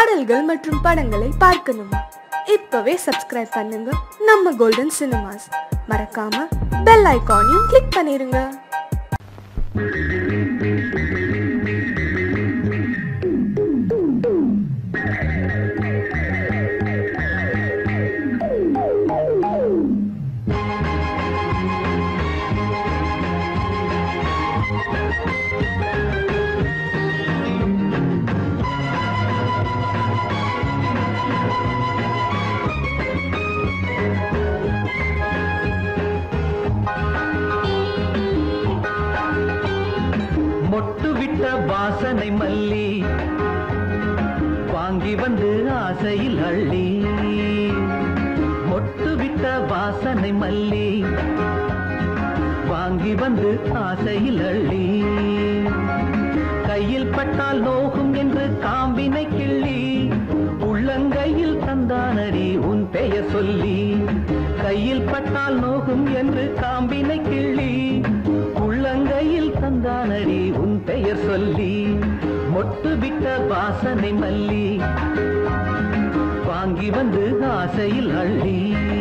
பாடல்கள் மற்றும் படங்களை பார்க்கணுமா இப்பவே சப்ஸ்கிரைப் பண்ணுங்க நம்ம கோல்டன் சினிமாஸ் மறக்காம பெல் ஐகானையும் கிளிக் பண்ணிருங்க மொட்டு விட்ட வாசனை மல்லி வாங்கி வந்து ஆசையில் அள்ளி மொட்டு விட்ட வாசனை மல்லி வாங்கி வந்து ஆசையில் அள்ளி கையில் பட்டால் நோகும் என்று காம்பினை கிள்ளி உள்ளங்கையில் தந்தானடி உன் பெயர் சொல்லி கையில் பட்டால் நோகும் என்று காம்பினை கிள்ளி உள்ளங்கையில் தந்தானடி உன் பெயர் சொல்லி மொட்டு விட்ட வாசனை மல்லி வாங்கி வந்து ஆசையில் அள்ளி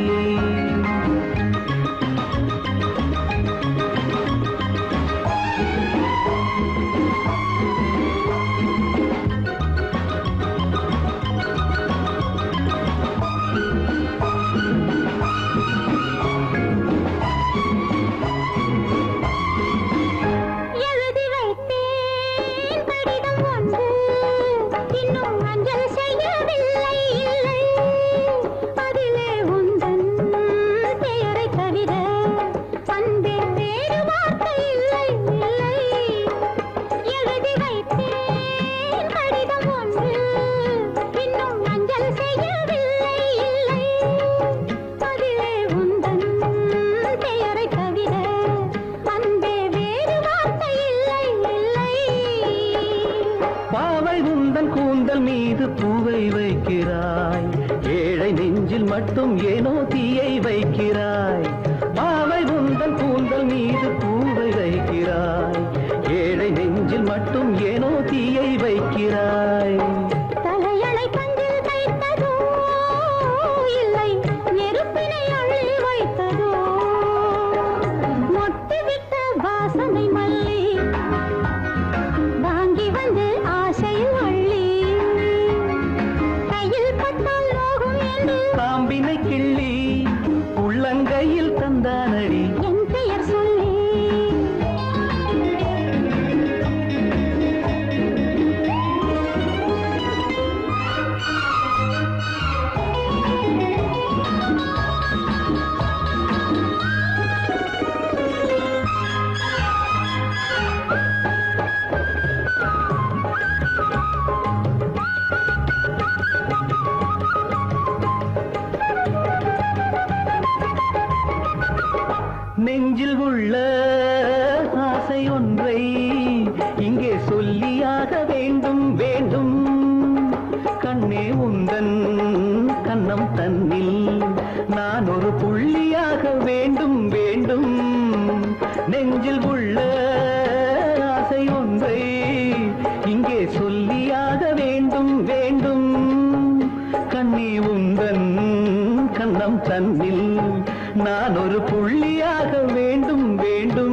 எழுதி வைத்தேன் கடிதம் ஒன்று இன்னும் அஞ்சல் செய்யவில்லை இல்லை அதிலே உந்தன் பெயரை தவிர அன்பே வேறு வார்த்தை இல்லை இல்லை எழுதி வைத்தேன் கடிதம் ஒன்று இன்னும் அஞ்சல் செய்யவில்லை இல்லை அதிலே உந்தன் பெயரை தவிர அன்பே வேறு வார்த்தை இல்லை இல்லை பாவை உந்தன் கூந்தல் மீது பூவை வைக்கிறாய் ஏழை நெஞ்சில் மட்டும் ஏனோ தீயை வைக்கிறாய் பாவை உந்தன் கூந்தல் மீது பூவை வைக்கிறாய் ஏழை நெஞ்சில் மட்டும் ஏனோ தீயை வைக்கிறாய் தலையணை பங்கில் வைத்ததோ இல்லை நெருப்பினை அள்ளி வைத்ததோ மொட்டுவிட்ட வாசனை மல்லி வாங்கி வந்து ஆசையில் அள்ளி கையில் பட்டால் லோகம் என்று காம்பினை கிள்ளி உள்ளங்கையில் தந்தானடி என் பெயர் சொல்லி நெஞ்சில் உள்ள ஆசை ஒன்றை இங்கே சொல்லியாக வேண்டும் வேண்டும் கண்ணே உந்தன் கண்ணம் தன்னில் நான் ஒரு புள்ளியாக வேண்டும் வேண்டும் நெஞ்சில் உள்ள ஆசை ஒன்றை இங்கே சொல்லியாக வேண்டும் வேண்டும் கண்ணே உந்தன் கண்ணம் தன்னில் நான் ஒரு புள்ளியாக வேண்டும் வேண்டும்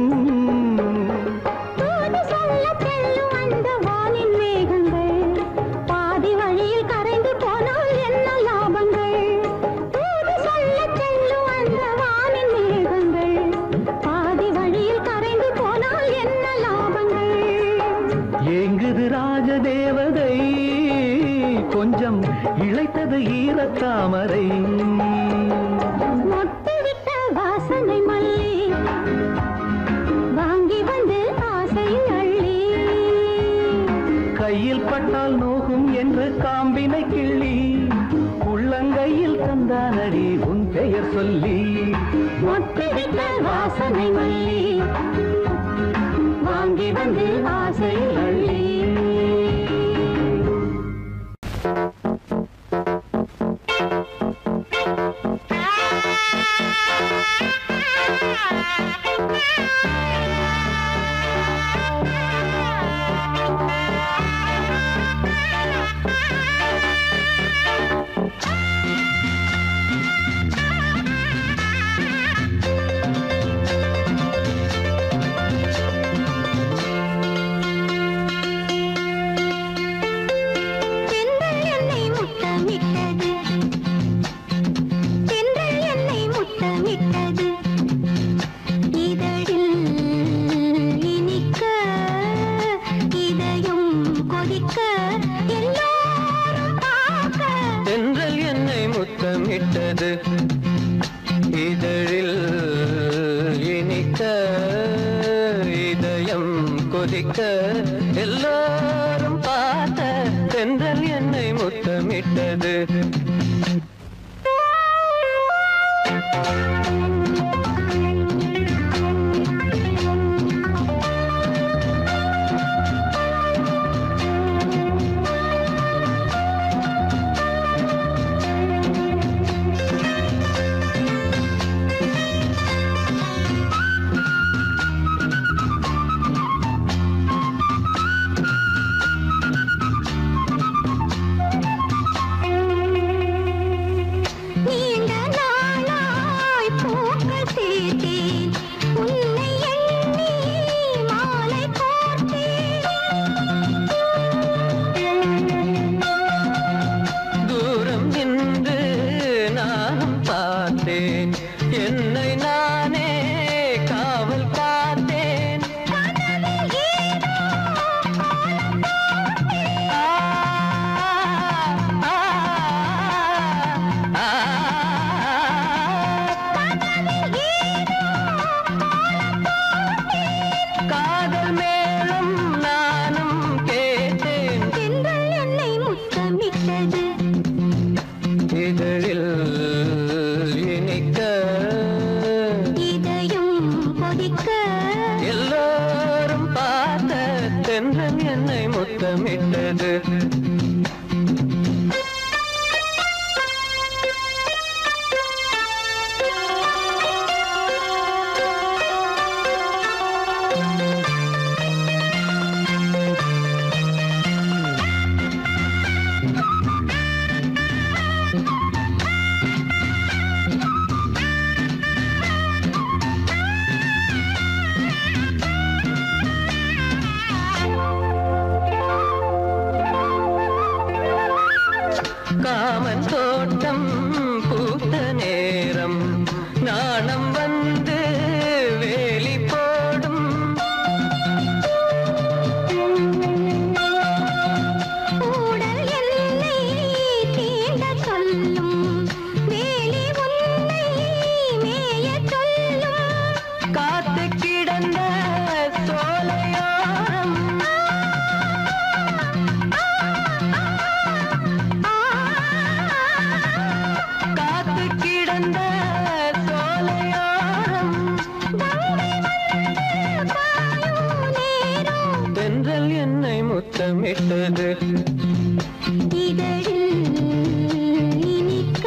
தூது சொல்லச் செல்லும் அந்த வானின் மேகங்கள் பாதி வழியில் கரைந்து போனால் என்ன லாபங்கள் தூது சொல்லச் செல்லும் அந்த வானின் மேகங்கள் பாதி வழியில் கரைந்து போனால் என்ன லாபங்கள் ஏங்குது ராஜதேவதை கொஞ்சம் இழைத்தது ஈரத்தாமரை மொட்டுவிட்ட வாசனை மல்லி வாங்கி வந்து ஆசையில் அள்ளி கையில் பட்டால் நோகும் என்று காம்பினை கிள்ளி உள்ளங்கையில் தந்தானடி உன் பெயர் சொல்லி மொட்டுவிட்ட வாசனை மல்லி வாங்கி வந்து ஆசையில் அள்ளி Thank you. முத்தமிட்டது இதழில் இனிக்க இதயம் கொதிக்க எல்லாரும் பார்த்த தென்றல் என்னை முத்தமிட்டது நீண்ட நாளாய் பூக்கள் சேர்த்தேன் உன்னை எண்ணி மாலை கோர்த்தேன் தூரம் நின்று நானும் பார்த்தேன் என்னை நானே காவல் பார்த்தேன் ஆ, ஆ, ஆ, காதல் மேலும் நானும் கேட்டேன் தென்றல் என்னை முத்தமிட்டது இதழில் இனிக்க இதயம் கொதிக்க எல்லோரும் பார்த்த தென்றல் என்னை முத்தமிட்டது காமன் தோட்டம் பூத்த நேரம் நாணம் வந்து வேலி போடும் ஊடல் என்னை தீண்ட சொல்லும் வேலி உன்னை மேயச் சொல்லும் காத்து கிடந்த சோலையோரம் காத்து கிடந்த சோலையோரம் தென்றல் என்னை முத்தமிட்டது இதழில் இனிக்க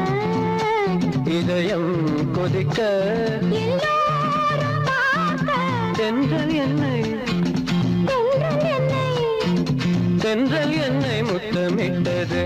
இதயம் கொதிக்க எல்லோரும் பார்க்க தென்றல் என்னை தென்றல் என்னை தென்றல் என்னை முத்தமிட்டது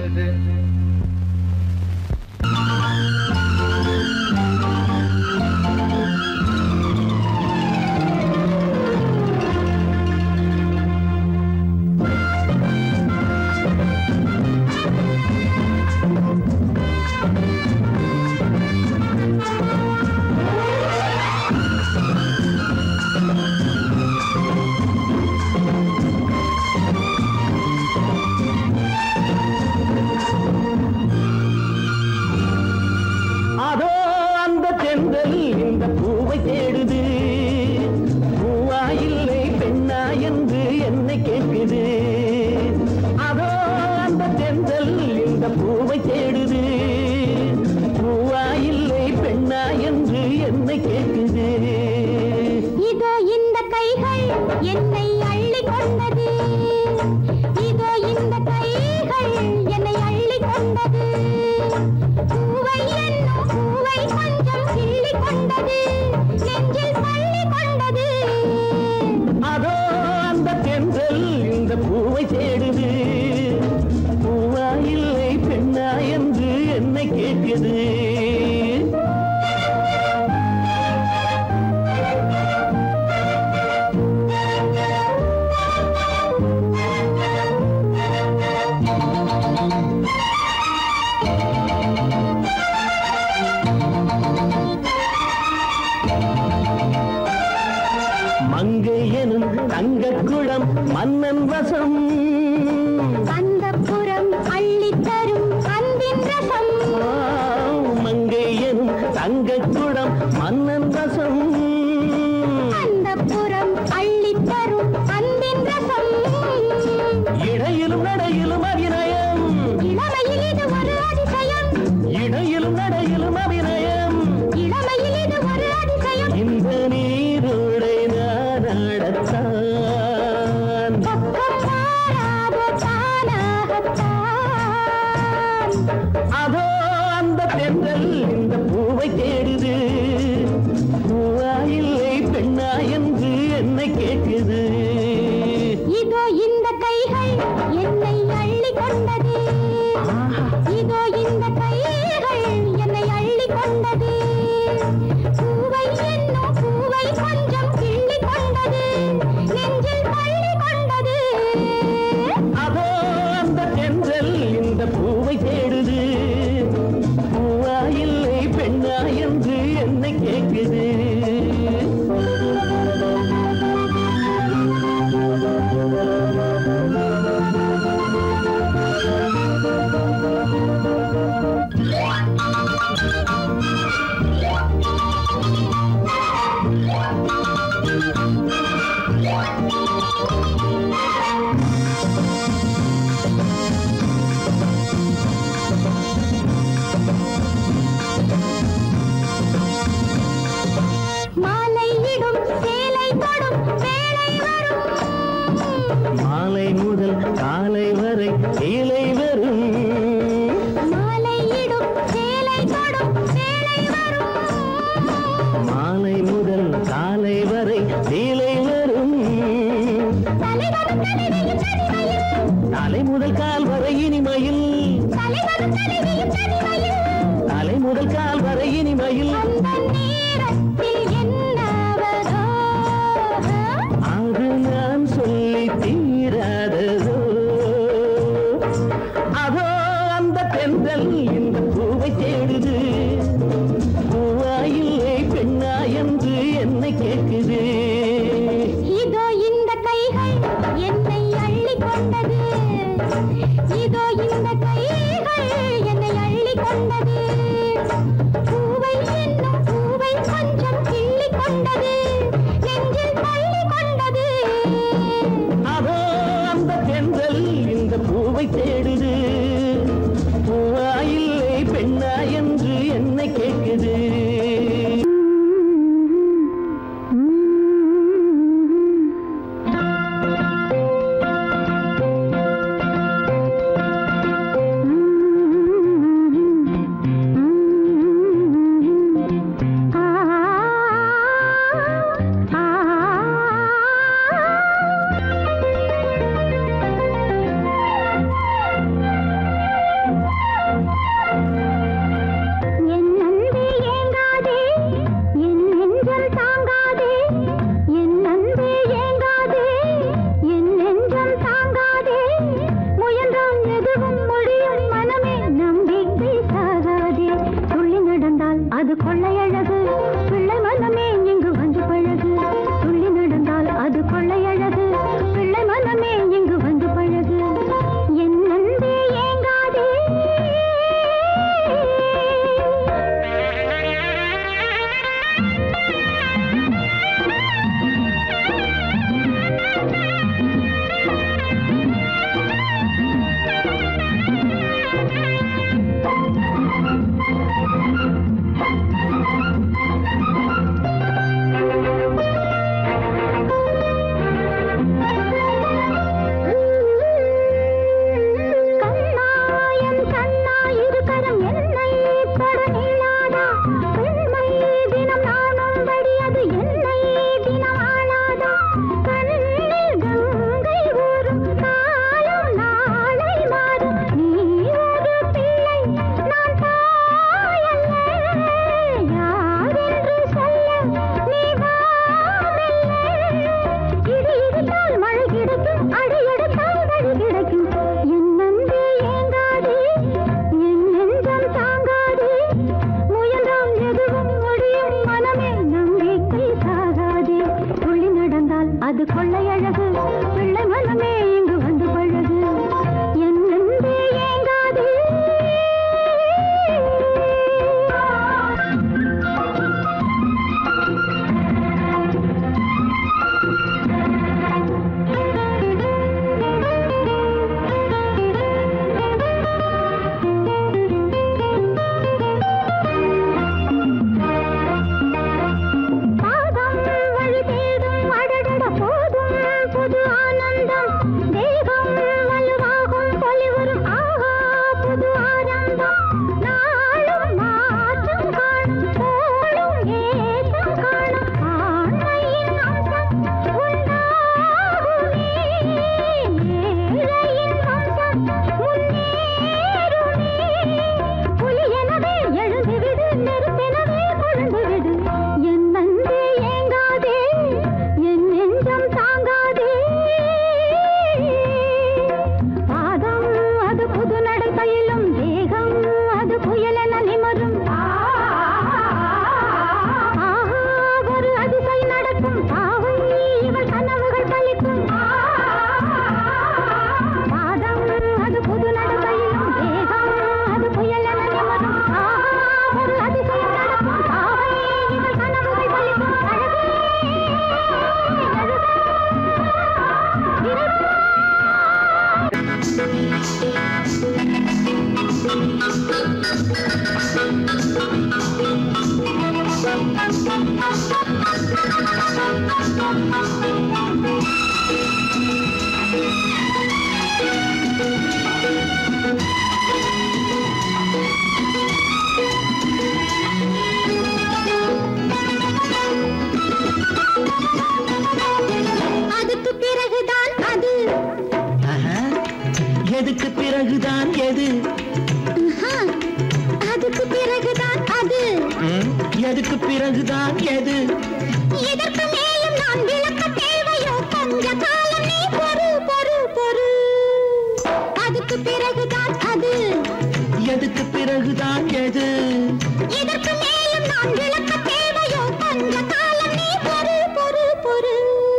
அதோ அந்த தென்றல் இந்த பூவை தேடுது பூவா இல்லை பெண்ணா என்று என்னை கேட்குது அதோ அந்த தென்றல் இந்த பூவை தேடுது பூவா இல்லை பெண்ணா என்று என்னை கேட்குது இதோ இந்த கைகள் என்னை அள்ளி கொண்டது இதோ இந்த கைகள் என்னை அள்ளி கொண்டது பூவை என்னும் பூவை கொஞ்சம் கிள்ளி கொண்டது நெஞ்சில் பள்ளி கொண்டது அதோ அந்த தென்றல் இந்த பூவை தேடுது பூவா இல்லை பெண்ணா என்று என்னை கேட்குது மங்கை எனும் தங்கக் குளம் மன்னன் வசம் அந்த புறம் அள்ளி தரும் அன்பின் ரசம் ஆ, தங்க குடம் மன்னன் ரசம் அந்த புறம் அள்ளித் தரும் அன்பின் ரசம் இடையிலும் நடையிலும் அபிநயம் இளமையில் இது ஒரு அதிசயம் இடையிலும் நடையிலும் அபிநயம் இளமையில் இது ஒரு அதிசயம் இந்த நீரோடை நாடத்தான் பக்கம் மாறாத தானாகத்தான் அதோ அந்த பெண்கள் இந்த பூவை தேடுது பூவா இல்லை பெண்ணா என்று என்னை கேட்குது இதோ இந்த கைகள் என்னை அள்ளி கொண்டது இதோ இந்த கைகள் என்னை அள்ளி கொண்டது பூவை என்னும் பூவை கொஞ்சம் கிள்ளி கொண்டது நெஞ்சில் தள்ளி கொண்டது அதோ அந்த பெண்கள் இந்த பூவை தேடுது பூவா இல்லை பெண்ணா என்று என்னை கேட்குது மாலையிடும் சேலை தொடும் வேளை வரும் மாலை முதல் காலை வரை கீழே வரும் மாலையிடும் சேலை தொடும் வேளை வரும் மாலை முதல் காலை வரை கீழே வரும் தலைவரும் தலைவியும் தனிமையில் தலை முதல் கால் வரை இனிமையில் தலைவரும் தலைவியும் தனிமையில் தலை முதல் கால் வரை இனிமையில் அந்த நேரத்தில் என்னவதோ அது நான் சொல்லி தீராததோ அதோ அந்த பெண்கள் இந்த பூவை தேடுது பூவா இல்லை பெண்ணா என்று என்னை கேட்குது இதோ இந்த கைகள் என்னை அள்ளி கொண்டது இதோ இந்த கைகள் என்னை அள்ளி கொண்டது பூவை என்னும் பூவை கொஞ்சம் கிள்ளி கொண்டது நெஞ்சில் தள்ளி கொண்டது அதோ அந்த பெண்கள் இந்த பூவை தேடுது பூவா இல்லை அதுக்கு பிறகுதான் அது ஆஹா. எதுக்கு பிறகுதான் எது ஆஹா. அதுக்கு பிறகுதான் அது ம், எதுக்கு பிறகுதான் எது இதற்கு மேலும் நான் விளக்க தேவையோ கொஞ்ச காலம் நீ பொறு பொறு பொறு அதுக்கு பிறகுதான் அது எதுக்கு பிறகுதான் எது இதற்கு மேலும் நான் விளக்க தேவையோ கொஞ்ச காலம் நீ பொறு பொறு பொறு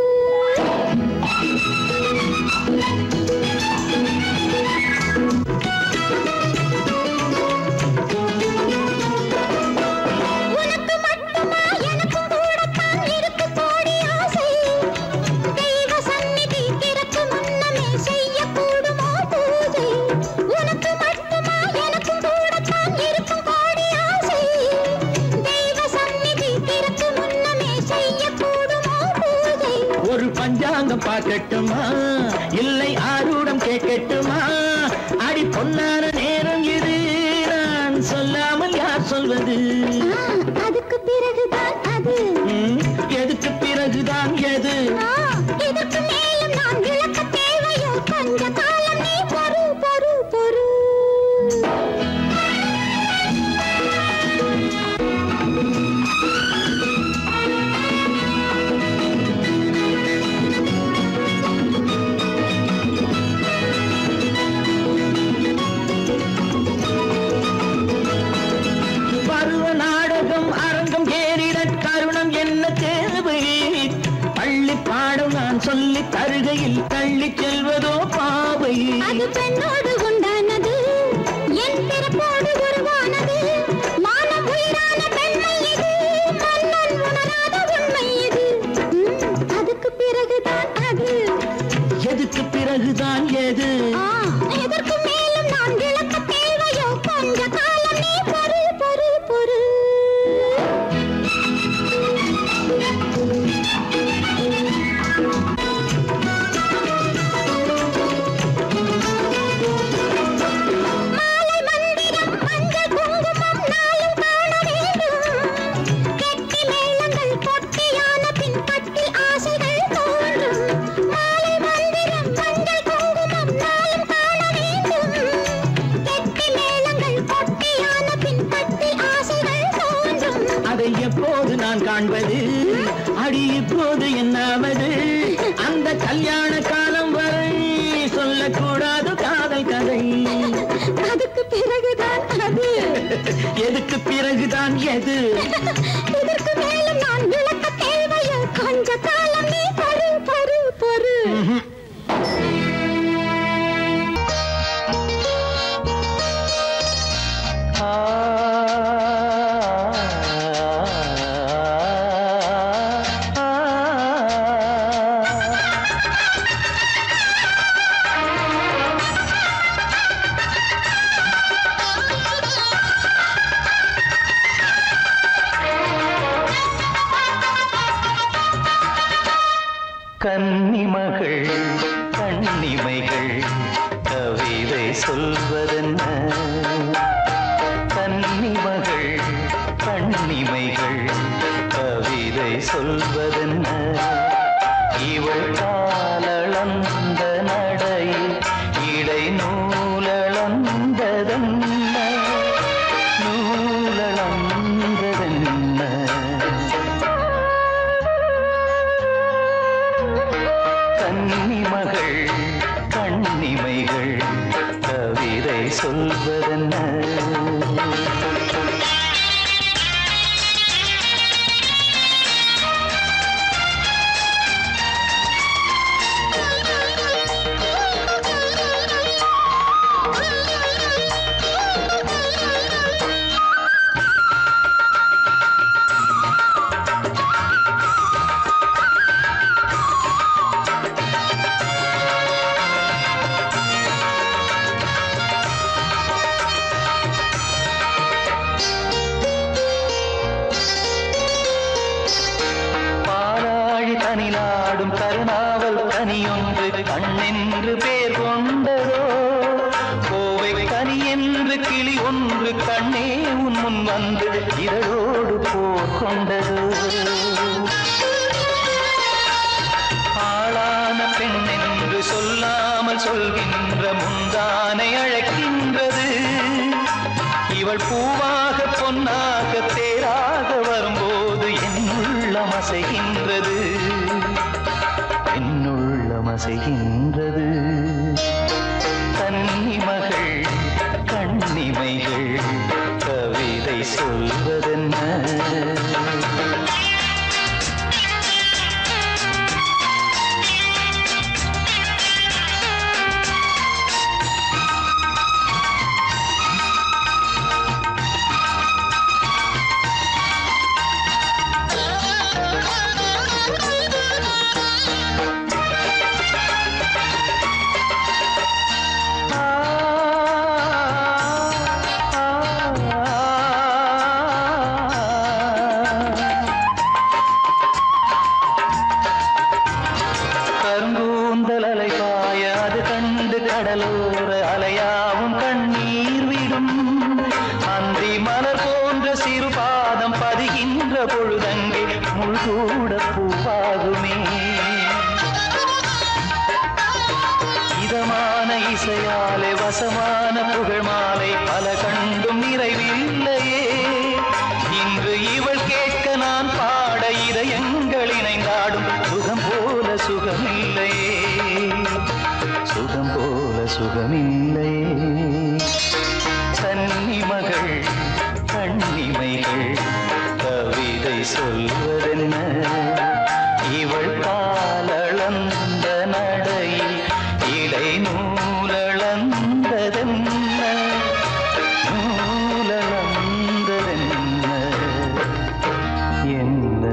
உனக்கு மட்டுமா எனக்கும் கூடத்தான் இருக்கு கோடி ஆசை தெய்வ சந்நிதி திறக்கு முன்னமே செய்யக்கூடுமோ பூஜை உனக்கு மட்டுமா எனக்கும் கூடத்தான் இருக்கும் கோடி ஆசை தெய்வ சந்நிதி திறக்கு முன்னமே செய்யக்கூடுமோ பூஜை ஒரு பஞ்சாங்கம் பார்க்கட்டுமா இல்லை ஆரூடம் கேட்கட்டுமா அடி பொன்னான நேரம் இது நான் சொல்லாமல் யார் சொல்வது ஆ, அதுக்கு பிறகுதான் அது ம், எதுக்கு பிறகுதான் எது ஆ, இதற்கு மேலும் நான் விளக்க தேவையோ கொஞ்ச காலம் நீ பொறு பொறு பொறு பருவ நாடகம் அரங்கம் ஏறிட தருணம் என்ன தேவை பள்ளி பாடம் நான் சொல்லி தருகையில் தள்ளி செல்வதோ பாவை அது பெண்ணோடு உண்டானது என் பிறப்போடு உருவானது மானம் உயிரான பெண்மை இது மன்னன் உணராத உண்மை இது ம், அதுக்கு பிறகுதான் அது எதுக்கு பிறகுதான் எது ஆ, இதற்கு மேலும் நான் விளக்க தேவையோ கொஞ்ச காலம் நீ பொறு பொறு பொறு மாலை மந்திரம் மஞ்சள் குங்குமம் நாளும் காண வேண்டும் கெட்டி மேளங்கள் பொட்டியான பின் பட்டில் ஆசைகள் தோன்றும் மாலை மந்திரம் மஞ்சள் குங்குமம் நாளும் காண வேண்டும் கெட்டி மேளங்கள் பொட்டியான பின் பட்டில் ஆசைகள் தோன்றும் அதை எப்போது நான் காண்பது அடி இப்போது என்னாவது அந்த கல்யாண காலம் வரை சொல்லக்கூடாது காதல் கதை அதுக்கு பிறகுதான் அது எதுக்கு பிறகுதான் எது இதற்கு மேலும் நான் விளக்க தேவையோ கொஞ்ச காலம் நீ பொறு பொறு பொறு கன்னிமகள் கண்ணிமைகள் கவிதை சொல்வதென்ன கன்னிமகள் கண்ணிமைகள் கவிதை சொல்வதென்ன இவள் காலளந்த நடை இடை நூலளந்ததென்ன நூலளந்ததென்ன கன்னிமகள் கண்ணிமைகள் கவிதை சொல்வதென்ன என்று கிளி ஒன்று கண்ணே உன் முன் வந்து இதழோடு போர் கொண்டது ஆளான பெண் என்று சொல்லாமல் சொல்கின்ற முந்தானை அழைக்கின்றது இவள் பூவாக பொன்னாக தேராக வரும்போது என்னுள்ளம் அசைகின்றது என்னுள்ளம் அசைகின்றது கன்னிமகள் கண்ணிமைகள் கவிதை சொல்வதென்ன கருங்கூந்தல் அலை பாய அது கண்டு கடலோர அலையாவும் கண்ணீர் விடும் அந்தி மலர் போன்ற சிறு பாதம் பதிகின்ற பொழுதங்கே முள்கூட பூவாகுமே இதமான இசையாலே வசமான புகழ் மாலை பல கண்டும் நிறைவில்லையே இன்று இவள் கேட்க நான் பாட இதயங்கள் இணைந்தாடும் சுகம் போல சுகமில்லையே சுகம் போல சுகமில்லையே கன்னிமகள் கண்ணிமைகள் கவிதை சொல்வதென்ன இவள் காலளந்த நடையில் இலை நூலளந்ததென்ன நூலளந்ததென்ன என்ன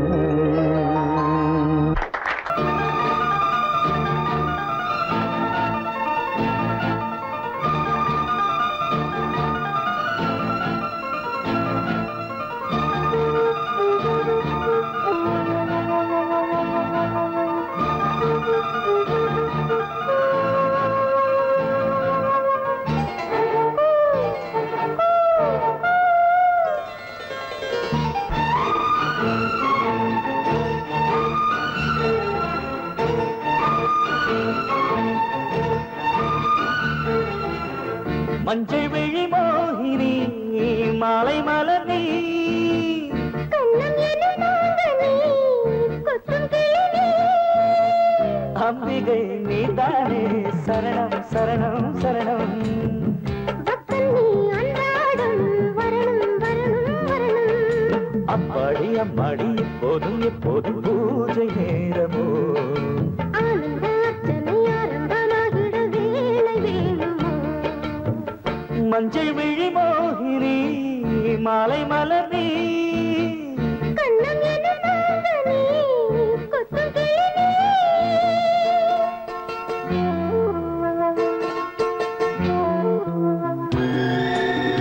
மஞ்சள் விழி மோகினி மாலை மலர் நீ கண்ணம் எனும் நாங்கனே, கொத்தும் கிளி அம்பிகை நீதானே சரணம் சரணம் சரணம் வப்பல் நீ அன்றாடம் வரணும் வரணும் வரணும் அப்பாடி அம்மாடி எப்போதும் எப்போதும் பூஜை நேரமோ ஆனந்த அர்ச்சனை ஆரம்பமாகிட வேலை வேணுமோ மஞ்சள் விழி மோகினி மாலை மலர் நீ கண்ணம் எனும் நாங்கனே, கொத்தும் கிளி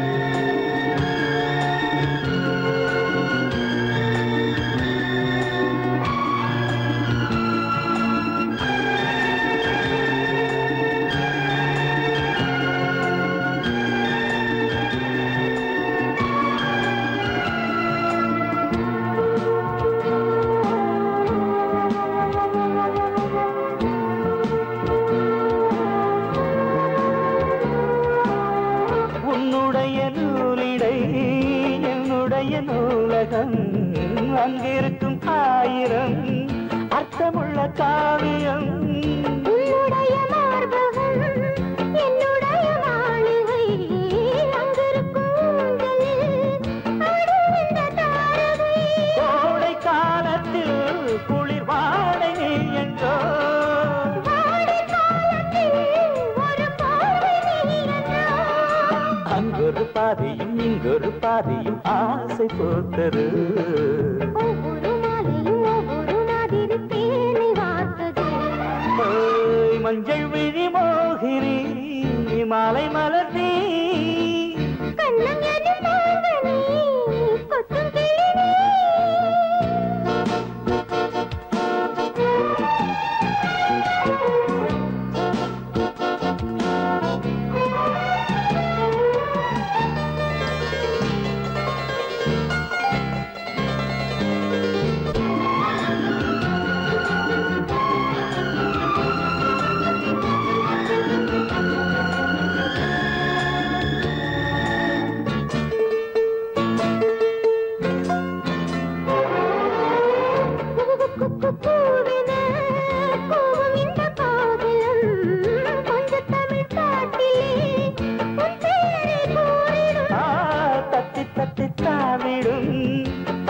உன்னுடைய நூலிடை என்னுடைய நூலகம் அங்கிருக்கும் ஆயிரம் அர்த்தமுள்ள காவியம் உன்னுடைய மார்பகம் என்னுடைய மாளிகை அங்கிருக்கும் ஊஞ்சலில் ஆடுகின்ற தாரகை கோடை காலத்தில் குளிர் வாடை நீ என்றோ வாடை காலத்தில் ஒரு பார்வை நீ என்றாய். அங்கொரு பாதியும் இங்கொரு பாதியும் ஆசை போத்தது ஒவ்வொரு மாலையும் ஒவ்வொரு மாதிரி தேனை வார்த்தது ஓய், மஞ்சள் விழி மோகினி மாலை மலர் நீ கண்ணம் எனும் நாங்கனே, கொத்தும் கிளி நீ.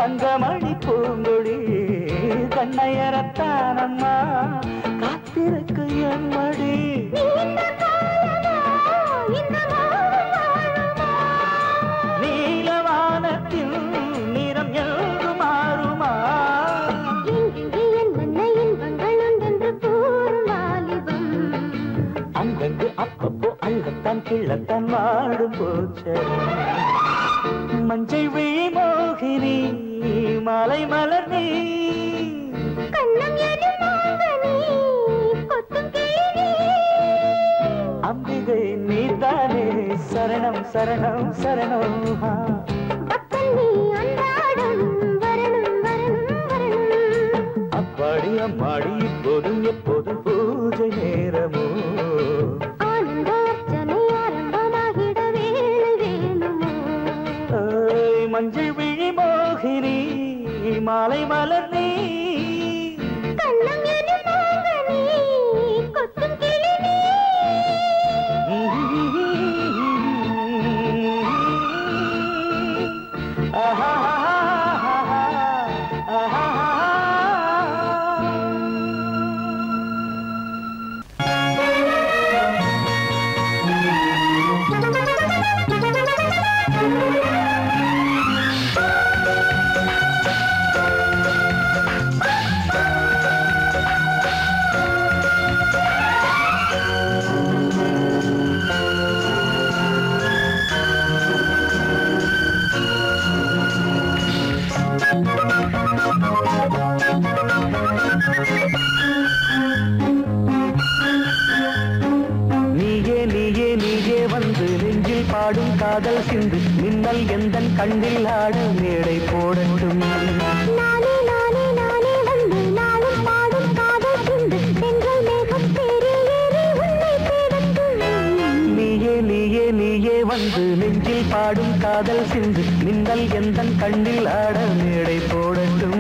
தங்கமணி பூங்கொடி கண்ணையரத்தானம்மா காத்திருக்கு என் மடி நீலவானத்தின் நிறம் என்று மாறுமா அங்கங்கு அப்பப்போ அள்ளத்தான் கிள்ளத்தான் வாடும் போச்சு மஞ்சள் விழி மோகினி மாலை மலர் நீ அம்பிகை நீதானே சரணம் சரணம் சரணம் ஆ. அப்பாடி அம்மாடி இப்போதும் எப்போதும் பூஜை நேரமோ ஏய், மஞ்சள் விழி மோகினி மாலை மலர் நீ நீயே நீயே நீயே வந்து நெஞ்சில் பாடும் காதல் சிந்து மின்னல் எந்தன் கண்ணில் ஆட மேடை போடட்டும் நானே நானே நானே வந்து நாளும் பாடும் காதல் சிந்து தென்றல் மேகம் தேறி ஏறி உன்னை தேடட்டும் நீயே நீயே நீயே வந்து நெஞ்சில் பாடும் காதல் சிந்து மின்னல் எந்தன் கண்ணில் ஆட மேடை போடட்டும்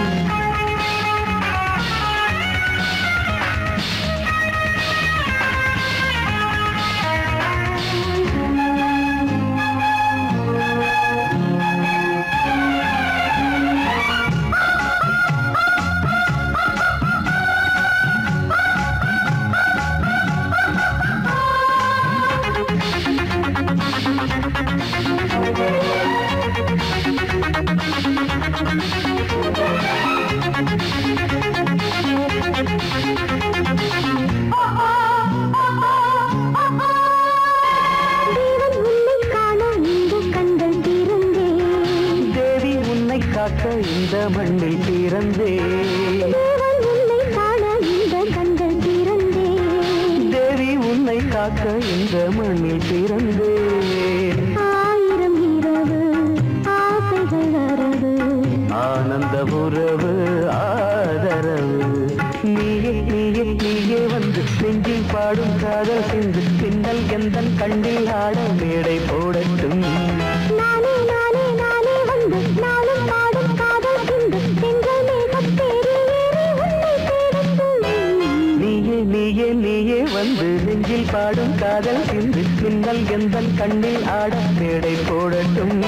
தேவன் உன்னை காண இந்த கண்கள் திறந்தேன் தேவி உன்னை காக்க இந்த மண்ணில் பிறந்தே தேவன் உன்னை காண இந்த கண்கள் திறந்தேன் தேவி உன்னை காக்க இந்த மண்ணில் பிறந்தே ஆயிரம் இரவு ஆசைகள் வரவு ஆனந்த உறவு ஆதரவு நீயே நீயே நீயே வந்து நெஞ்சில் பாடும் காதல் சிந்து பின்னல் எந்தன் கண்ணில் ஆட மேடை போடட்டும் நானே நானே நானே வந்து நாளும் பாடும் காதல் சிந்து தென்றல் மேகம் தேறி ஏறி உன்னை தேடட்டும் நீயே நீயே நீயே வந்து நெஞ்சில் பாடும் காதல் சிந்து பின்னல் எந்தன் கண்ணில் ஆட மேடை போடட்டும்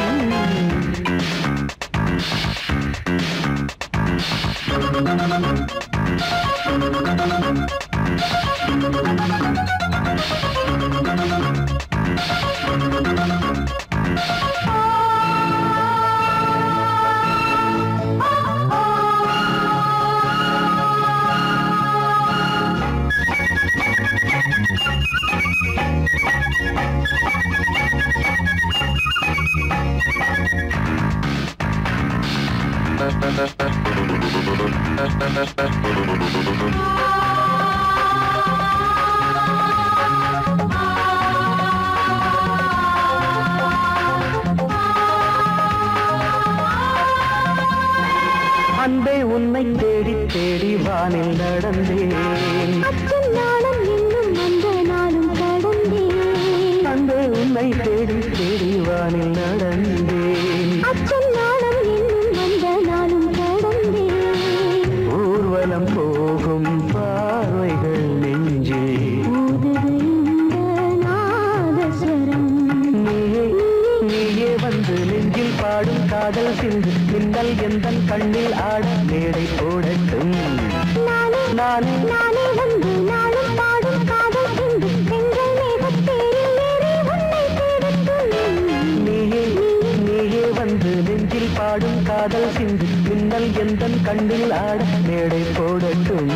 அன்பே உன்னை தேடி தேடி வானில் நடந்தேன் அச்சம் நாளும் இன்னும் அந்த நாளும் கடந்தேன் அன்பே உன்னை தேடி தேடி வானில் நடந்தேன் அச்சம் நாளும் இன்னும் அந்த நாளும் கடந்தேன் ஊர்வலம் போகும் பார்வைகள் நெஞ்சில் ஊதுது இந்த நாதஸ்வரம் நீயே நீயே வந்து நெஞ்சில் பாடும் காதல் சிந்து மின்னல் எந்தன் கண்ணில் ஆட மேடை போடட்டும் நானே நானே நானே வந்து நாளும் பாடும் காதல் சிந்து பெண்கள் மேகத்தேரில் ஏறி உன்னை தேடட்டும் நீயே நீயே வந்து நெஞ்சில் பாடும் காதல் சிந்து மின்னல் எந்தன் கண்ணில் ஆட மேடை போடட்டும்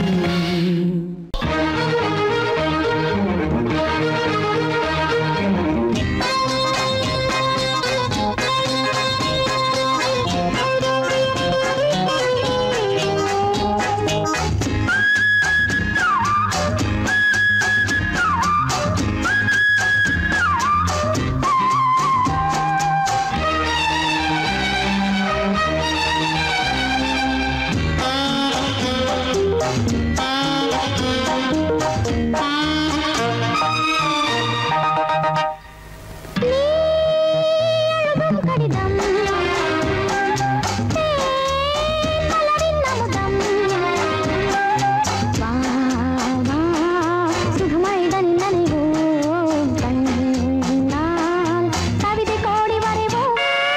எழுதும் கடிதம் மலரின் அமுதம் வா வா சுகமழைதன் நனைவோம் கண்ணால் கவிதை கோடி வரைவோம்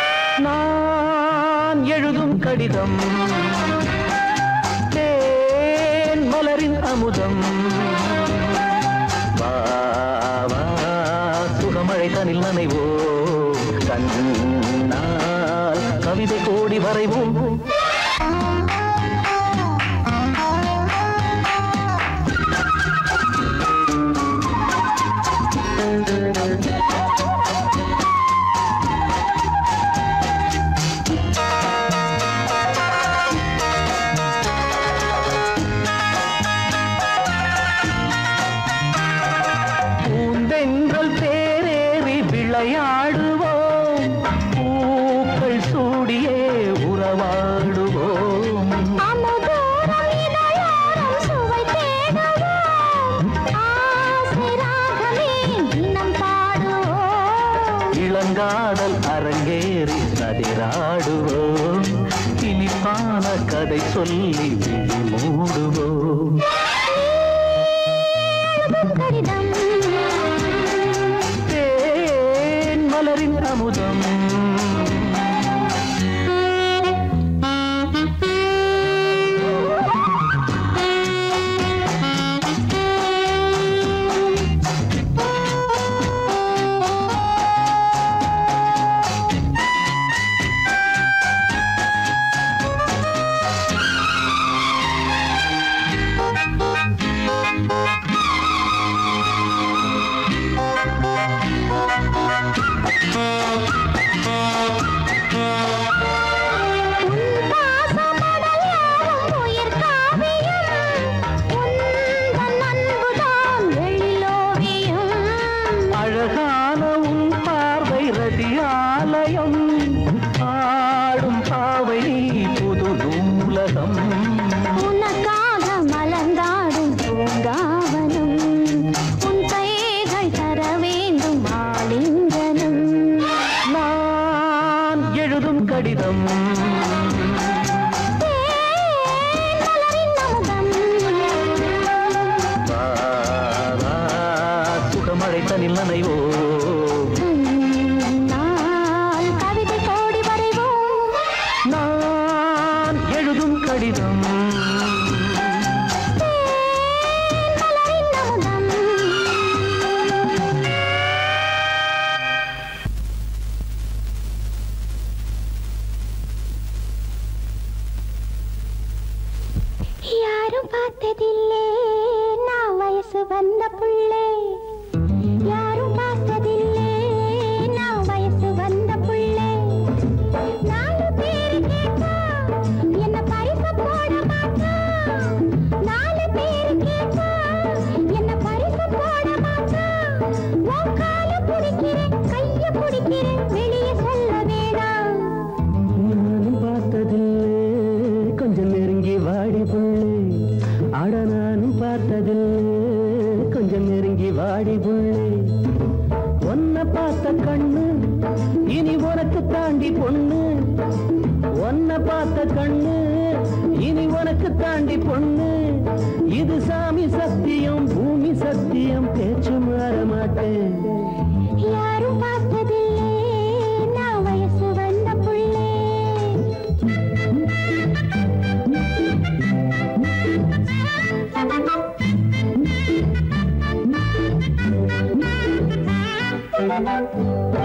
நான் எழுதும் கடிதம் தேன் மலரின் அமுதம் வா வா சுகமழை தனில் நனைவோ கண்ணால் கவிதை கோடி வரைவோம் பூந்தென்றல் தேரேறி விளையாடுவோம் பூக்கள் சூடியே உறவாடுவோம் அமுதோறும் இதழோறும் சுவை தேடுவோம் ஆசை ராகமே தினம் பாடுவோம் இளங்காதல் அரங்கேறி சதிராடுவோம் இனிப்பான கதை சொல்லி விழி மூடுவோம் எழுதும் கடிதம் தேன் மலரின் அமுதம் உன் பாசமடல் யாவும் உயிர் காவியம் உந்தன் அன்புதான் எழிலோவியம் அழகான உன் பார்வை ரதியாலயம் ஆடும் பாவை புது நூலகம் உனக்காக மலர்ந்தாடும் பூங்காவனம் உன் கைகள் தர வேண்டும் ஆலிங்கனம் நான் எழுதும் கடிதம் மலரின் அமுதம் வா, வா, சுகமழை தனில் நனைவோ நாள் கவிதை கோடி வரைவோம் நான் எழுதும் கடிதம் மலரின் அமுதம் யாரும் பார்த்ததில்லே நான் வயசு வந்த புள்ளே யாரும் பார்த்ததில்லே நான் வயசு வந்த புள்ளே நாலு பேரு கேட்டா என்ன பரிசு போட மாட்டா நாலு பேரு கேட்டா என்ன பரிசு போட மாட்டா உன் கால பிடிக்கிறேன் கைய பிடிக்கிறேன் வெளியே சொல்ல வேணாம் நானும் பார்த்ததில்லை கொஞ்சம் நெருங்கி வாடி புள்ளே அட நானும் பார்த்ததில்லை கொஞ்சம் நெருங்கி வாடி புள்ளே உன்னை பார்த்த கண்ணு இனி உனக்கு தாண்டி பொண்ணு உன்னை பார்த்த கண்ணு இனி உனக்கு தாண்டி பொண்ணு இது சாமி சத்தியம் பூமி சத்தியம் பேச்சு மாற மாட்டேன் யாரும் பார்த்ததில்லே நான் வயசு வந்த புள்ளே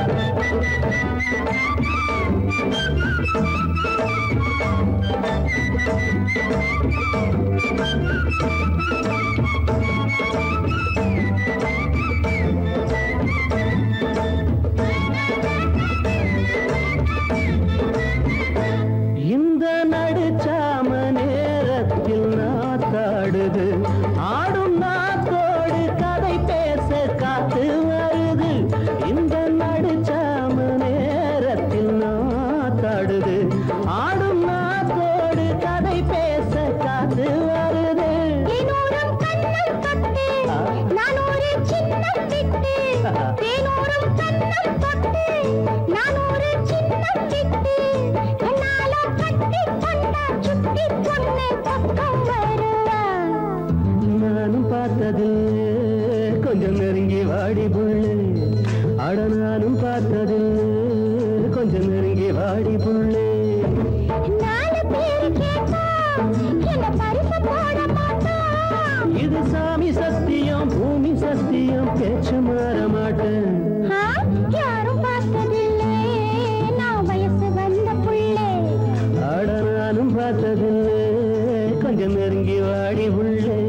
இந்த நடுச்சாம நேரத்தில் நாத்தாடுது ஆடும் நாத்தோடு கதை பேச காத்து வருது இந்த நடுச்சாம நேரத்தில் நாத்தாடுது ஆடும் நாத்தோடு கதை பேச காத்து வருது தேனூரும் கண்ணம் தொட்டு நான் ஒரு சின்னம் விட்டு தேனூரும் கண்ணம் தொட்டு நான் ஒரு சின்னம் விட்டு என்னாலும் கட்டி கொண்டா சுட்டி பொண்ணு பக்கம் வருவா நானும் பார்த்ததில்லை கொஞ்சம் நெருங்கி வாடி புள்ளு அட நானும் பார்த்ததில்லை கொஞ்சம் நெருங்கி வாடி புள்ளு நாலு பேரு கேட்டா என்ன பரிசு போட மாட்டான் இது சாமி சத்தியம் பூமி சத்தியம் பேச்சு மாற மாட்டேன் ஆ, யாரும் பார்த்ததில்லை நான் வயசு வந்த புள்ளே அட நானும் பார்த்ததில்லை கொஞ்சம் நெருங்கி வாடி புள்ளு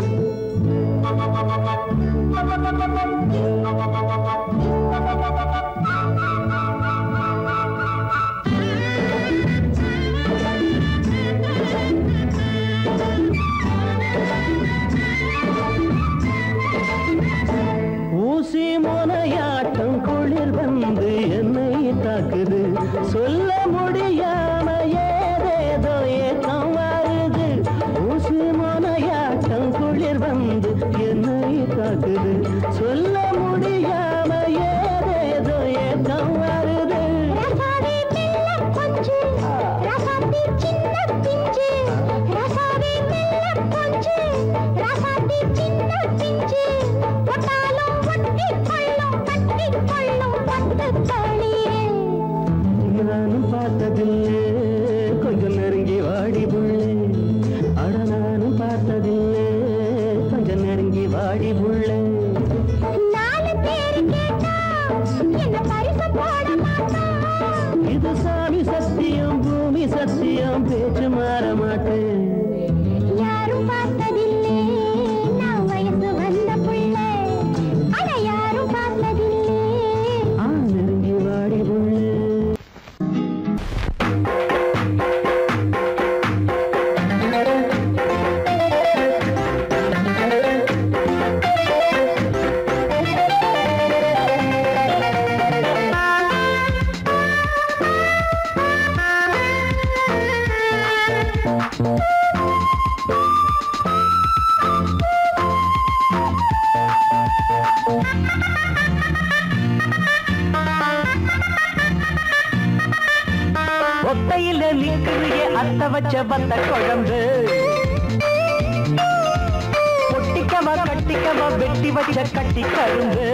ஊசி முனையாட்டம் குளிர் வந்து என்னை தாக்குது சொல்ல முடியாம ஏதேதோ ஏக்கம் வருது ஊசி முனையாட்டம் குளிர் வந்து என்னை தாக்குது சொல்ல முடியாம ஏதேதோ ஏக்கம் வருது ரசாவே மெல்ல கொஞ்சு ரசாத்தி சின்ன பிஞ்சு ரசாவே மெல்ல கொஞ்சு ரசாத்தி சின்ன பிஞ்சு ஒட்டாலும் ஒட்டி கொள்ளும் கட்டி கொள்ளும் பட்டு தளியே நானும் பார்த்ததில்லை கொஞ்சம் நெருங்கி வாடி புள்ளே அட நானும் பார்த்ததில்லை கொஞ்சம் நெருங்கி வாடி புள்ளே நாலு பேரு கேட்டா என்ன பரிசு போட மாட்டான் இது சாமி சத்தியம் பூமி சத்தியம் பேச்சு மாற மாட்டேன் யாரும் பார்த்ததில்லை நான் வயசு வந்த புள்ளை அட யாரும் பார்த்ததில்லை ஆ நெருங்கி வாடி புள்ளே ஒத்தையில நிக்கிறிய அத்த வச்ச பத்த குழம்பு பொட்டிக்கவா கட்டிக்கவா வெட்டி வச்ச கட்டி கரும்பு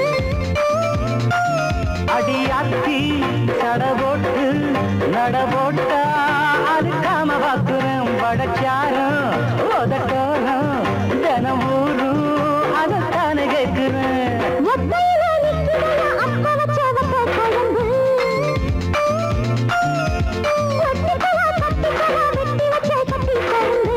அடியாத்தி தட போட்டு நட போட்டா அதுக்காம பாக்குறேன் படச்சாரம் உதட்டோரம் தினம் ஊரும் அதைத்தானே கேட்கிறேன் ஒத்தையில நிக்கிறவ அப்ப வச்ச வத்த குழம்பு ஒட்டிக்கவா கட்டிக்கவா வெட்டி வச்ச கட்டி கரும்பு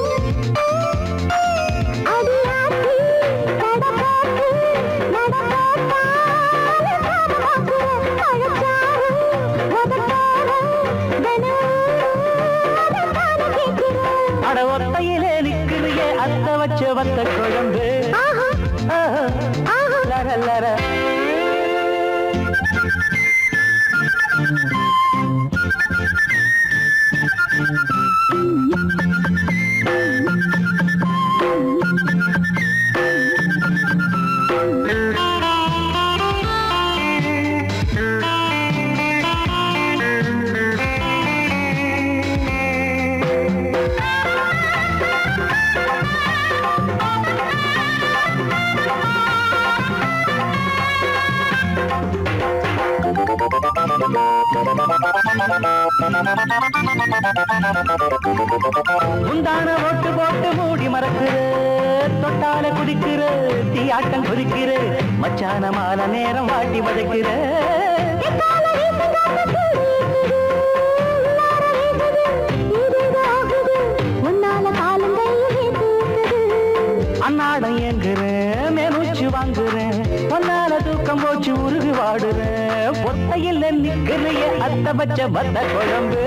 அடியாத்தி தட போட்டு நட போட்டா அதுக்காம பாக்குறேன் பழச்சாரம் உதட்டோரம் தினம் அதைத்தானே கேட்கிறேன் அட முந்தான ஓட்டு போட்டு மூடி மறக்குற தொட்டால குதிக்கிற தீயாட்டம் குறிக்கிற மச்சான மால நேரம் வாட்டி வதைக்கிற உன்னால காலங்கள் அன்னாடம் ஏங்குறேன் மேலூச்சு வாங்குறேன் பொன்னால தூக்கம் போச்சு உருகி வாடுறேன் பொத்தையில் நிக்கிறைய அத்த பச்ச பத்த குழம்பு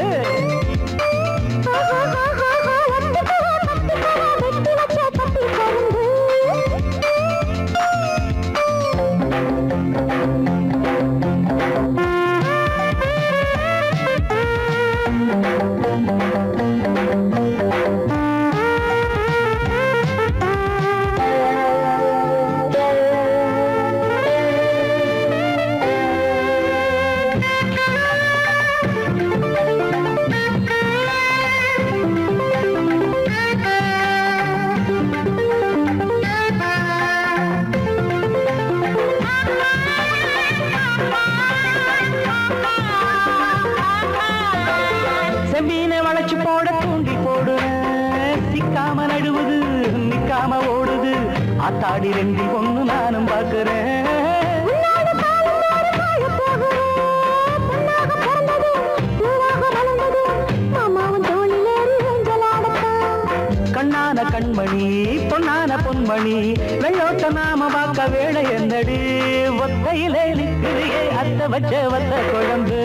செம்பீனை வளைச்சு போட தூண்டி போடுறேன் சிக்காம நடுவுது நிக்காம ஓடுது ஆத்தாடி ரெண்டி ஒண்ணு நானும் பாக்குறேன் கண்ணான கண்மணி பொன்னான பொன்மணி வெள்ளோட்ட நாம பார்க்க வேலை என்னடி ஒத்தையிலே நிற்கிறியே அத்த வச்ச வத்த குழம்பு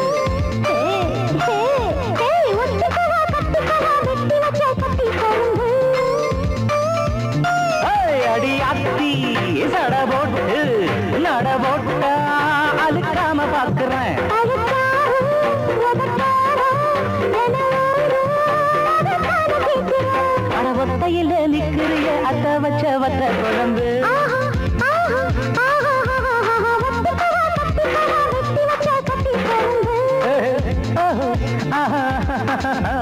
ஏய், அடி அத்தி சட போட்டு நட போட்டா அழுக்காம பாக்குறேன் அட ஒத்தையிலே நிற்கிறியே அத்த வச்ச வத்த குழம்பு ஆஹா, ஆஹா.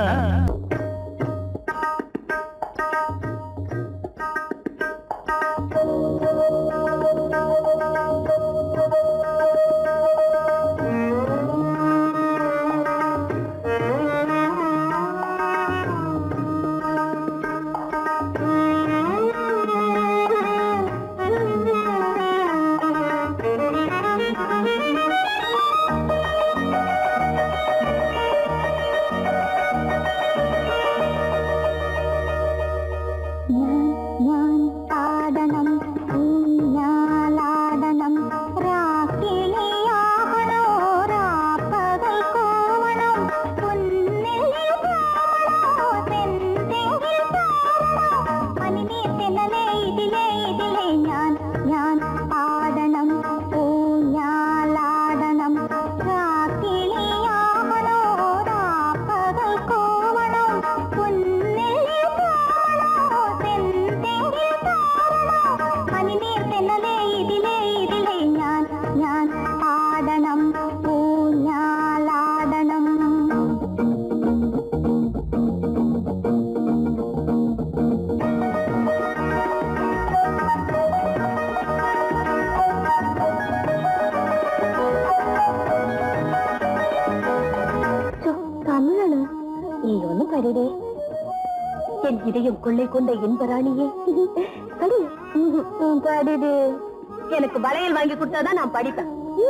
ഞാൻ ആടണം ഊഞ്ഞാലാടണം രാക്കിളിയാകണോ രാപ്പകൽ കോവണം പൊന്നിൽ പോവണോ തെന്തെങ്കിൽ പോവണോ പനിനീർ തെന്നലേ ഇതിലേ ഇതിലേ ഞാൻ ഞാൻ ആടണം ഊഞ്ഞാലാടണം രാക്കിളിയാകണോ രാപ്പകൽ കോവണം പൊന്നിൽ പോവണോ തെന്തെങ്കിൽ പോവണോ പനിനീർ തെന്നലേ ഇതിലേ ഇതിലേ ഞാൻ ഞാൻ ആടണം ഊഞ്ഞാലാടണം தமிழனு நீ ஒன்னும் படிடே என் இதயம் கொள்ளை கொண்ட இன்பராணியே படி படிடு எனக்கு வளையல் வாங்கி கொடுத்தாதான் நான் படிப்பேன்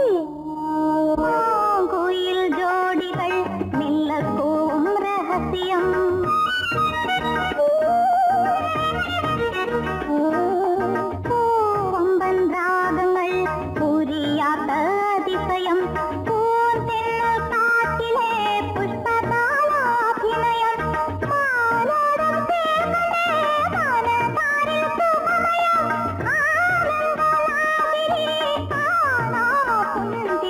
கோயில் ஜோடிகள் மெல்ல போகும் ரகசியம் பூவம்பன் ராகங்கள் புரியாத அதிசயம் பூந்தென்னல் காட்டிலே புஷ்பதாலாபிநயம் மாலோடும் தேவனே மனதாரில் சுகமயம் ஆனந்தலாகிரி ஆனா புன்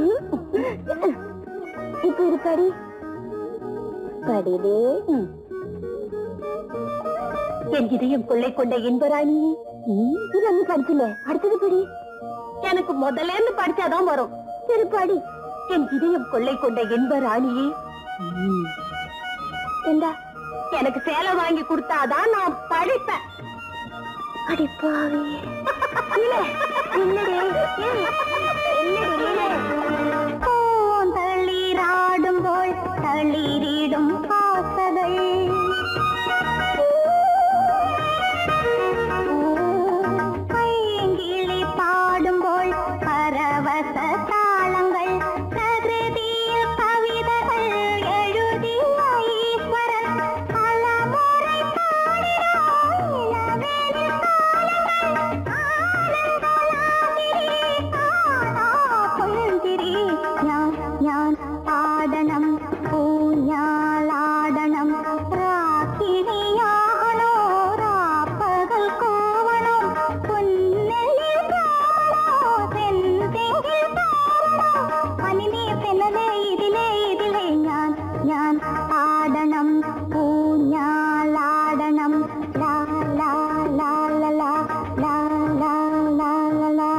இப்ப இது படி படிதே என் இதயம் கொள்ளை கொண்ட இன்பராணி இது வந்து படிக்கல அடுத்தது படி எனக்கு முதல்ல இருந்து படிச்சாதான் வரும் சரி படி என் இதயம் கொள்ளை கொண்ட இன்பராணியே ஏண்டா எனக்கு சேலை வாங்கி கொடுத்தாதான் நான் படிப்பேன் அடிப்பாவி தள்ளீராடும்போல் தள்ளீரிடும் பாசகள் பைங்கிளி பாடும்போல் பரவச தாளங்கள் பிரகிருதியில் கவிதைகள் எழுதிய ஈஸ்வரன் பலமுறை பாடினார் இளவேனில் ഞാൻ ആടണം പൂഞ്ഞാലാടണം രാക്കിണിയാണോ രാപ്പകൽ കോവണോ പുന്നലിൽ കാണോ തെന്തെങ്കിൽ താരണോ പനിനീർ തെന്നലേ ഇതിലേ ഇതിലേ ഞാൻ ഞാൻ ആടണം പൂഞ്ഞാലാടണം ലാ ലാ ലാ ലാ ലാ ലാ ലാ ലാ ലാ ലാ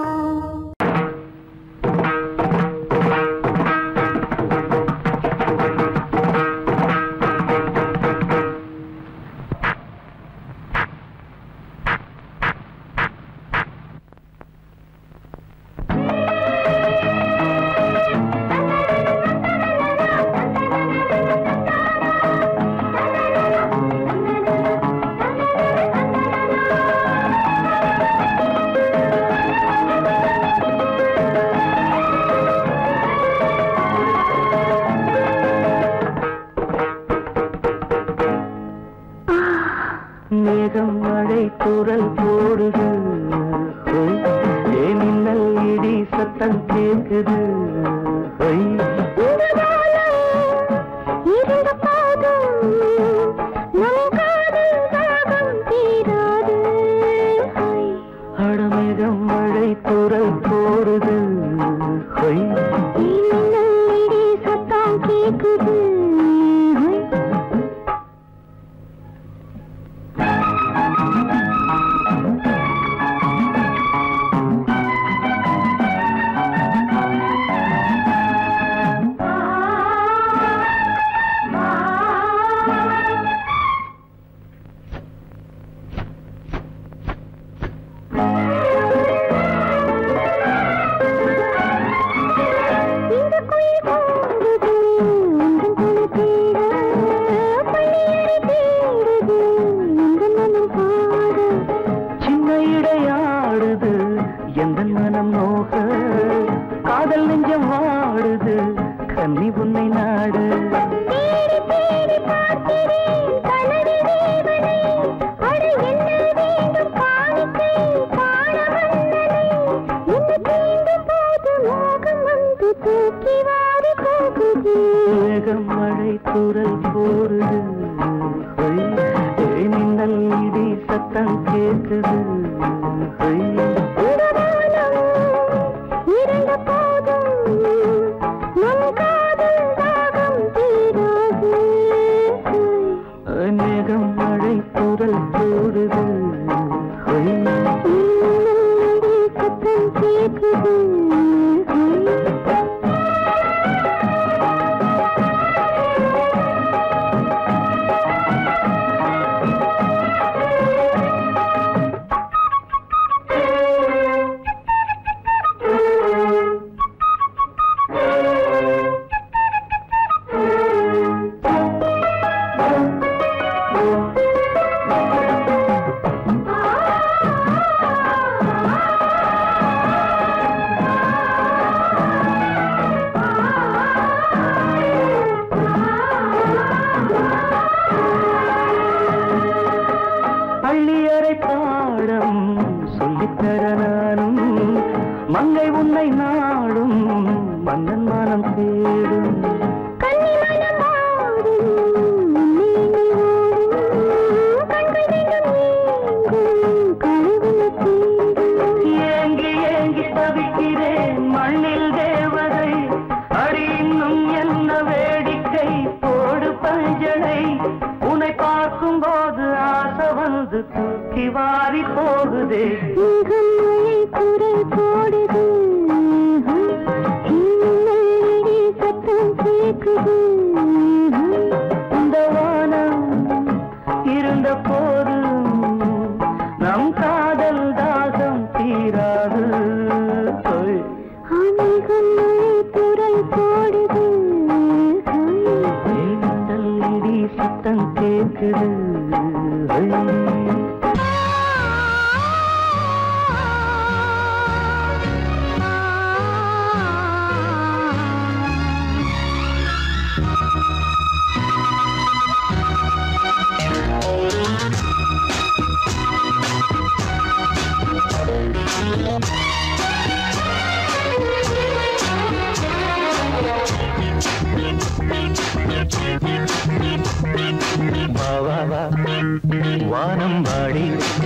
மேகம் மழை குரல் போடுது ஒய், ஏன் மின்னல் இடி சத்தம் கேக்குது ஒய், இருந்த பாதம் நம் காதல் தாகம் தீராது அடமேகம் மழை குரல் போடுது ஒய், இடி சத்தம் கேக்குது இந்த குயில் கூடுது உந்தன் துணை தேட பள்ளியறை தேடுது உந்தன் மனம் பாட சின்ன இடையாடுது எந்த மனம் நோக காதல் நெஞ்சம் வாடுது கன்னி உன்னை நாடு தேடி தேடி பார்க்கிறேன் கனவி தேவனை அட என்ன வேண்டும் காணிக்கை காண வந்தனை என்ன தீண்டும் போது மோகம் வந்து தூக்கி வாரி போகுது மேகம் மழை குரல் போடுது ஒய், ஏன் மின்னல் இடி சத்தம் கேக்குது ஒய், இந்த வானம் இருண்ட போதும் நம் காதல் தாகம் தீராது மேகம் மழை குரல் போடுது ஒய், இன்னும் சத்தம் கேக்குது வந்து தூக்கி வாரி போகுதே மேகம் மழை குரல் போடுது மின்னல் இடி சத்தம் கேக்குது இந்த வானம் இருந்த போது நம் காதல் தாகம் தீராது சொல். மேகம் மழை குரல் போடுது மின்னல் இடி சத்தம் கேட்குது வா வா வா வானம் பாடி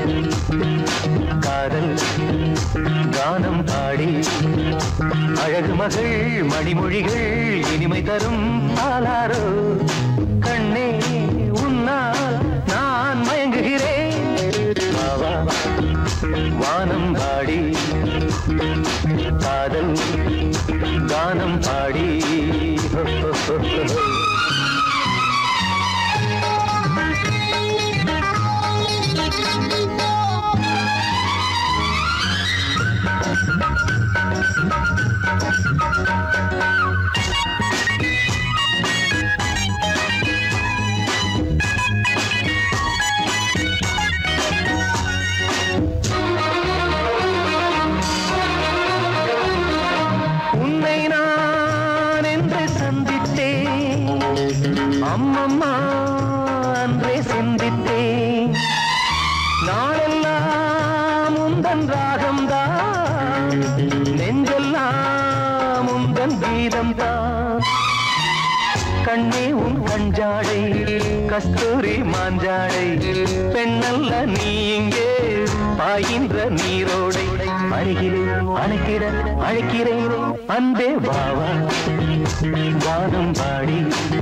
காதல் கானம் பாடி அழகு மகள் மணிமொழிகள் இனிமை தரும் பாலாரோ கண்ணே உன்னால் நான் மயங்குகிறேன் வா வா வானம் பாடி காதல் கானம் பாடி உன்னை நான் என்று சந்தித்தேன் அம்மம்மா அன்றே சிந்தித்தேன் நாளெல்லாம் உந்தன் ராகம்தான் நெஞ்செல்லாம் உந்தன் கீதம்தான் கண்ணே உன் கஞ்சாடை கஸ்தூரி மாஞ்சாடை பெண்ணல்ல நீ இங்கே பாயின்ற நீரோடை அருகிலே அணைக்கிட அழைக்கிறேன் அன்பே பாவா வானம் பாடி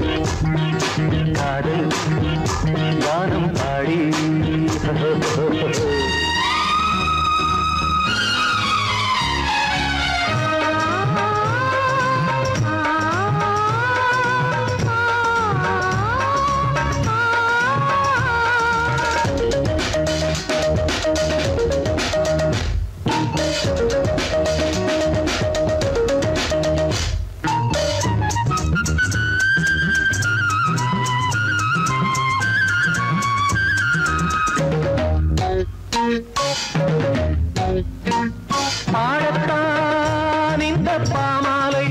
காதல் வானம் பாடி பாடத்தான் இந்த பாமாலை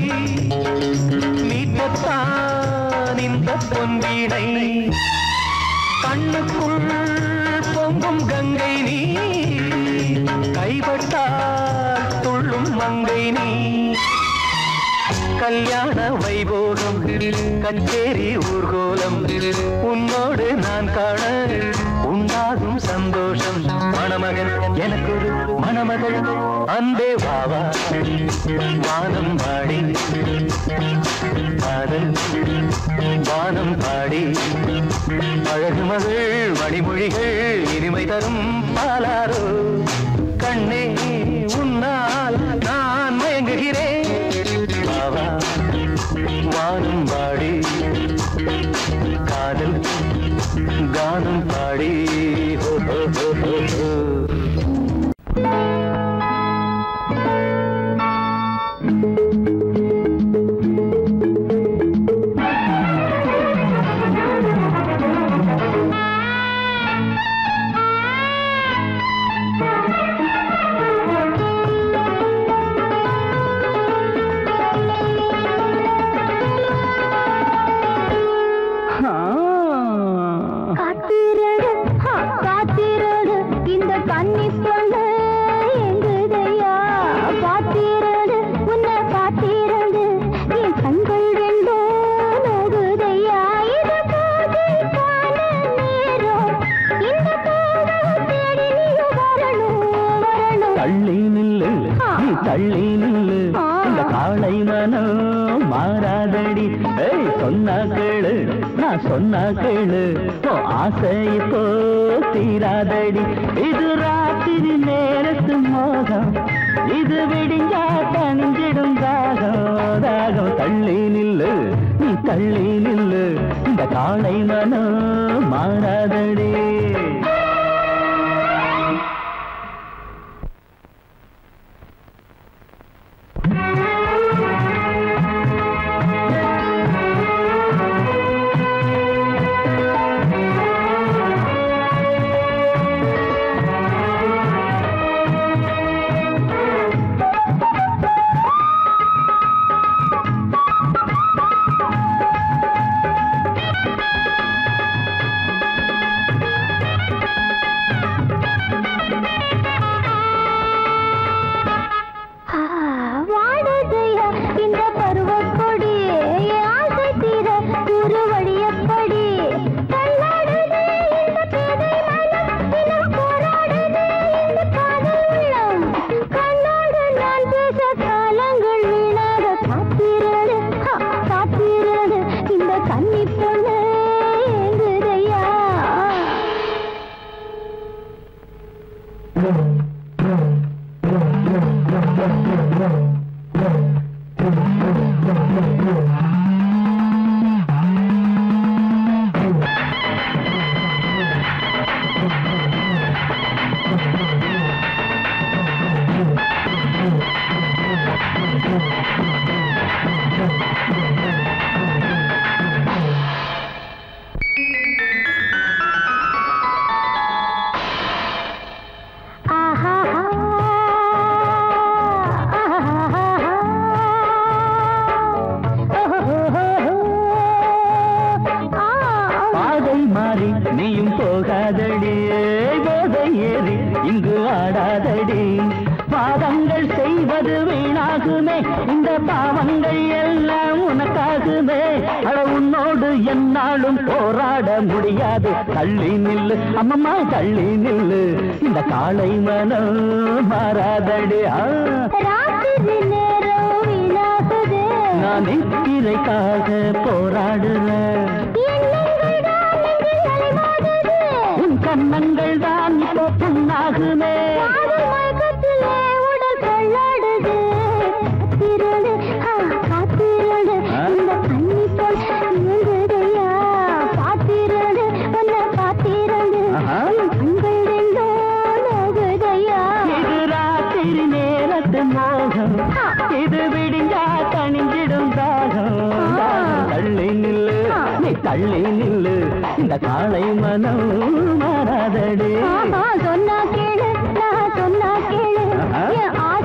மீட்டத்தான் இந்த பொன்வீணை கண்ணுக்குள் பொங்கும் கங்கை நீ கைப்பட்டால் துள்ளும் மங்கை நீ கல்யாண வைபோகம் கச்சேரி ஊர்கோலம் உன்னோடு நான் காண உண்டாகும் சந்தோஷம் மணமகன் எனக்கு ஒரு மணமகள் அன்பே வாவா வானம் பாடி காதல் வானம் பாடி அழகு மகள் மணிமொழிகள் இனிமை தரும் பாலாரோ கண்ணே உன்னால் நான் மயங்குகிறேன் வாவா வானம் பாடி காதல் கானம் பாடி ஹோ ஹோ ஹோ ஹோ ஹோ காத்திரடு ஹா, காத்திரடு இந்த கன்னி பொண்ணு எங்குதையா காத்திரடு உன்னை காத்திரடு என் கண்கள் ரெண்டும் நோகுதையா இது பூஜைக்கான நேரம் இந்த பூவை தேடி நீயும் வரணும் வரணும் தள்ளி நில்லு நீ தள்ளி நில்லு ஆ. இந்த காளை மனம் மாறாதடி ஏய் சொன்னா கேளு நான் நான் சொன்னா கேளு ஓ ஆசை இப்போ தீராதடி இது ராத்திரி நேரத்து மோகம் இது விடிஞ்சா தணிஞ்சிடும் தாகம் தாகம் தள்ளி நில்லு நீ தள்ளி நில்லு இந்த காளை மனம் மாறாதடி வாடுதையா இந்த பருவக்கொடி ஆசை தீர ஒரு வழியப்படி தள்ளாடுதே இந்த பேதை மனம் தினம் போராடுதே இந்த காதல் உள்ளம் கண்ணோடு நான் பேச காலங்கள் வீணாக காத்திரடு ஹா, காத்திரடு இந்த கன்னி பொண்ணு ஏங்குதையா ஆஹா பாதை மாறி நீயும் போகாதடி போதை ஏறி இங்கு ஆடாதடி பாவங்கள் செய்வது வீணாகுமே இந்த பாவங்கள் எல்லாம் உனக்காகுமே அட உன்னோடு என்னாலும் போராட முடியாது தள்ளி நில்லு அம்மம்மா தள்ளி நில்லு இந்த காளை மனம் மாறாதடி ஆ, ராத்திரி நேரம் வீணாகுதே நான் நித்திரைக்காக போராடுறேன் எண்ணங்கள் தான் நெஞ்சில் அலைமோதுதே. உன் கண்ணங்கள் தான் இப்போ புண்ணாகுமே காதல் மயக்கத்திலே உடல் தள்ளாடுது. காத்திருடு, ஆ, காத்திருடு, ஆ? இந்த கன்னி போல் இயங்குதையா. காத்திருடு, உன்னை காத்திருடு, ஆஹா. உன் கண்கள் ரெண்டும் நோகுதையா. இது ராத்திரி நேரத்து மோகம் இது விடிஞ்சா தணிஞ்சிடும் தாகம் தாகம். தள்ளி நில்லு நீ தள்ளி நில்லு இந்த காளை மனம் மாறாதடி ஆஹா, சொன்னா கேளு நான் சொன்னா கேளு ஆஹா. என் ஆசை